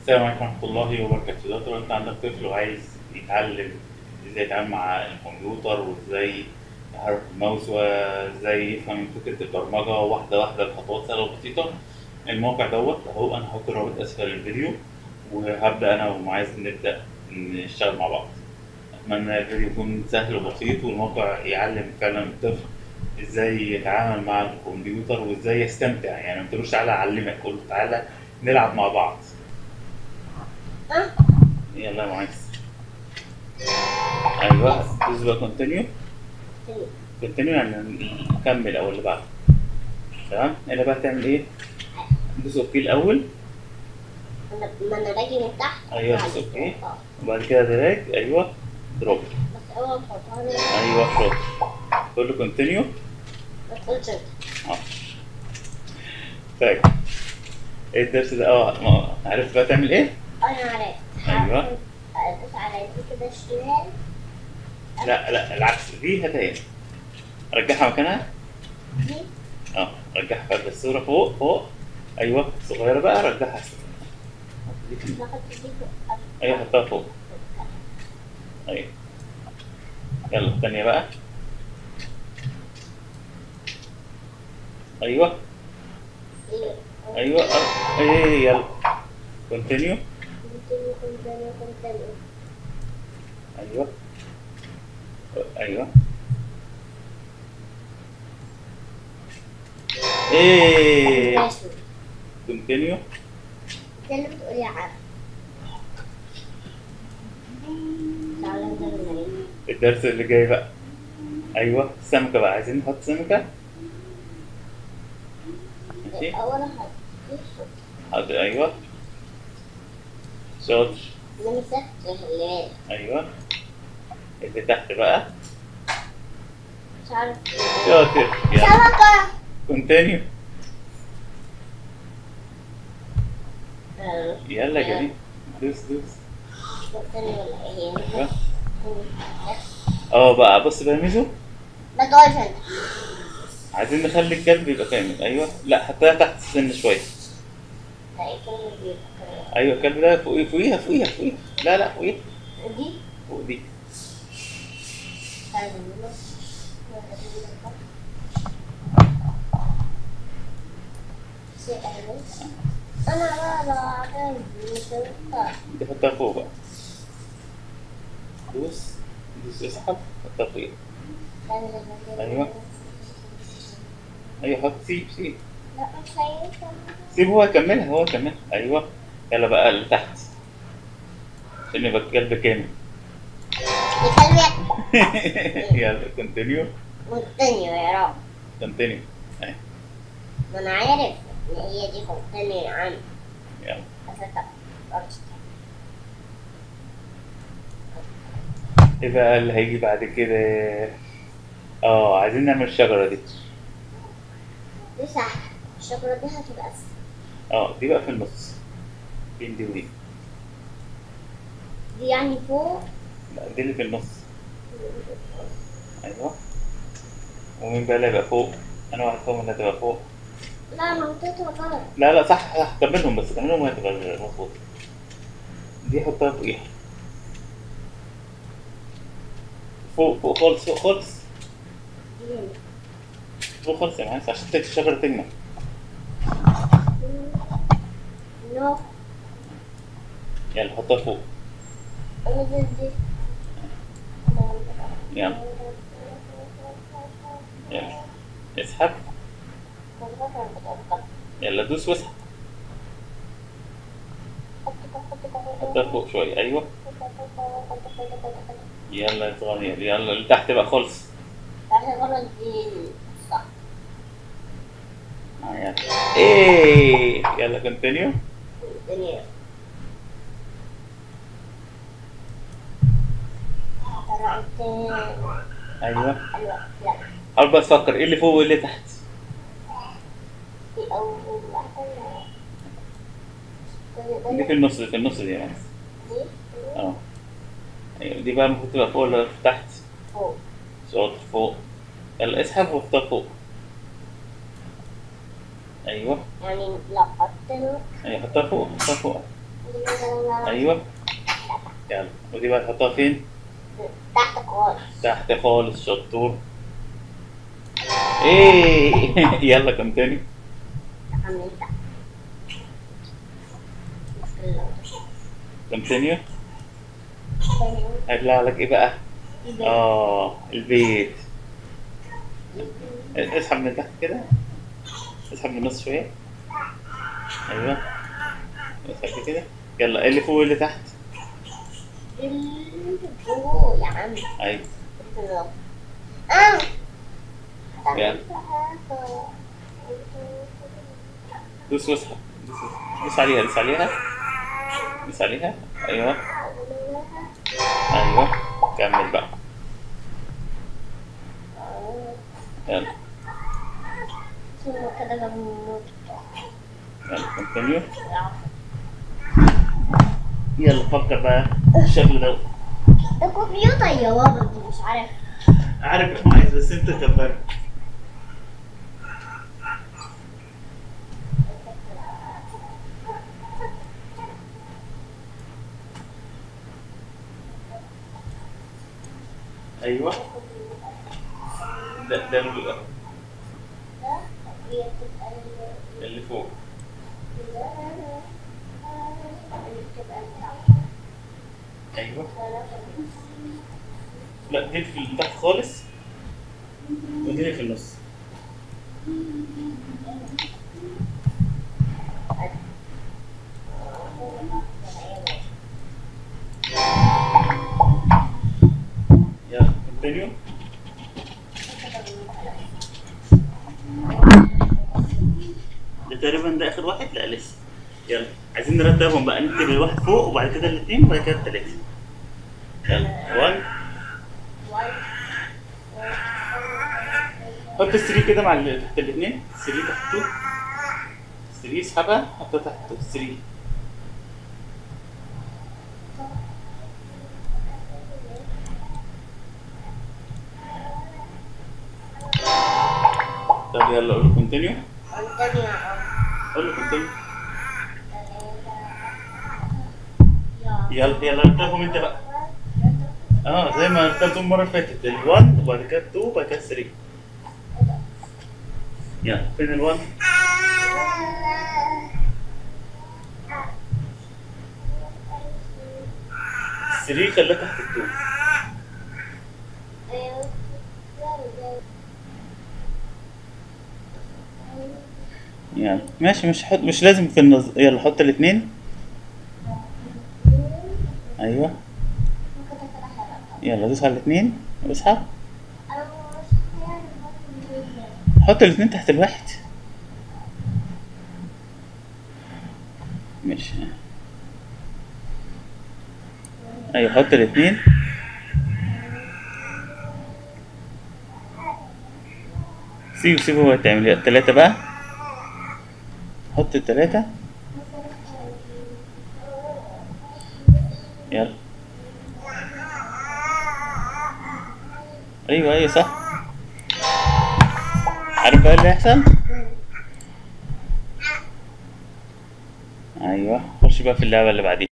السلام عليكم ورحمة الله وبركاته دكتور انت عندك طفل وعايز يتعلم ازاي يتعامل مع الكمبيوتر وازاي يحرك الماوس وازاي يفهم فكرة البرمجة واحدة واحدة بخطوات سهلة وبسيطة الموقع دوت اهو انا هحط الرابط اسفل الفيديو وهبدأ انا ومعاذ نبدأ نشتغل مع بعض اتمنى الفيديو يكون سهل وبسيط والموقع يعلم فعلا الطفل ازاي يتعامل مع الكمبيوتر وازاي يستمتع يعني ما تقولوش تعالى اعلمك قول له تعالى نلعب مع بعض أه؟ يلا يا معاذ ايوه دوس بقى كونتينيو تاني. كونتينيو يعني نكمل او اللي بعده تمام هنا بقى تعمل ايه دوس اوكي الاول أنا- ما انا باجي من تحت أيوة، أطلع بس لفوق. أوكي. اه وبعد كده دراج ايوه دروب بس اول ما تحطها لي ايوه شاطر تقول له كونتينيو ما تقولش انت اه طيب ايه الدرس ده اه ما- عرفت بقى تعمل ايه انا عرفت أيوة. هاخد- ادوس على دي كده شمال لا لا العكس دي هات هنا رجعها مكانها دي اه رجعها فرد الصورة فوق فوق ايوه صغيرة بقى رجعها أسفل. باخد دي فوق ايوه حطها فوق ايوه يلا الثانية بقى ايوه إيه. ايوه آه. ايه يلا كونتينيو كونتينيو كونتينيو كونتينيو ايوه ايوه ايه ماشي كونتينيو ده اللي بتقولي عارف تعالى نعمل ايه الدرس اللي جاي بقى ايوه السمكة بقى عايزين نحط سمكة ماشي اول حاجه حاضر ايوه شاطر انا مسكت الليل ايوه اللي تحت بقى مش عارف شاطر يلا سمكة كونتينيو آه، يلا جميل دوس دوس كونتينيو ولا ايه ايوه اه بقى بص بقى ميزو ما تقولش انت عايزين نخلي الكلب يبقى كامل ايوه لا حطها تحت السن شويه ده ايه كلمة بيبقى ايوه الكلب ده فوقيه فوقيها فوقيها فوقيها لا لا فوقيها دي فوق دي لازم نص. شيء أهل. انا بقى بعمل مش هينفع. دي حطها فوق بقى دوس دوس اسحب حطها فوقيها أيوة. ايوه حط سيب سيب لا مش هينفع سيب هو يكملها هو يكملها ايوه يلا بقى اللي تحت عشان يبقى الكلب كامل يكلمك يلا كونتينيو كونتينيو يا رب كونتينيو ما انا عارف ان هي دي كونتينيو يا عم يلا بس طب قلت ايه بقى اللي هيجي بعد كده اه عايزين نعمل الشجرة دي دي سهلة الشجرة دي هتبقى اسهل اه دي بقى في النص بين دي ودي دي يعني فوق لا دي اللي في النص ايوه ومين بقى اللي هيبقى فوق انا واحد فيهم اللي هتبقى فوق لا انا حطيتها غلط لا لا صح صح كملهم بس كملهم وهتبقى مظبوط دي حطها فوقيها فوق فوق خالص فوق خالص دي هنا. فوق خالص يا معلم عشان الشجرة تجمع نو يلا حطها فوق انا دي دي يلا يلا اسحب يلا دوس واسحب حطها فوق شوية ايوه يلا يا صغير يلا اللي تحت بقى خالص غلط دي صح آه، يلا ايه يلا كونتينيو الدنيا ايوه ايوه لا حاول بقى تفكر ايه اللي فوق وايه اللي تحت دي اول واحدة دي في النص في النص دي يعني دي اه ايوه دي بقى المفروض تبقى فوق ولا تحت فوق شاطر فوق يلا اسحب واختار فوق ايوه يعني لو حطينا ايوه حطها فوق حطها فوق ايوه يلا ودي بقى تحطها فين تحت خالص تحت خالص شطور ايه يلا كم تاني عامل تحت بسم الله كم تاني هيطلع لك ايه بقى اه البيت اسحب من تحت كده اسحب من النص شويه ايوه اسحب كده يلا اللي فوق واللي تحت اللي فوق يا عم ايوه بسم الله اه يلا. دوس واسحب دوس دوس عليها دوس عليها دوس عليها ايوه ايوه كمل بقى يلا ثم كده بنموت يلا كونتينيو يلا فكر بقى الشكل ده ده كمبيوتر يا بابا انت مش عارف عارف ما عايز بس انت كبر ايوه ده ده ال- اللي فوق ايوه لا دي في اللي تحت خالص ودي في النص يلا كونتينيو ده تقريبا ده اخر واحد لا لسه يلا عايزين نرتبهم بقى نكتب الواحد فوق وبعد كده الاثنين وبعد كده الثلاثه يلا 1 حط السري كده مع ال- تحت الاثنين السري تحته السري اسحبها حطها تحت السري طب يلا قول كونتينيو قول له كونتينيو يلا يلا رتبهم انت بقى اه زي ما رتبتهم المره اللي فاتت ال1 وبعد كده ال2 وبعد كده ال3 يلا فين ال1 ال3 خليها تحت ال2 يلا ماشي مش حط مش لازم في النص يلا حط الاثنين ايوه يلا دوس على الاثنين واسحب حط الاثنين تحت الواحد ماشي ايوه حط الاثنين سيبه سيبه هو تعمل التلاتة بقى حط التلاتة يلا ايوه ايوه صح عارف بقى اللي هيحصل ايوه خش بقى في اللعبة اللي بعديها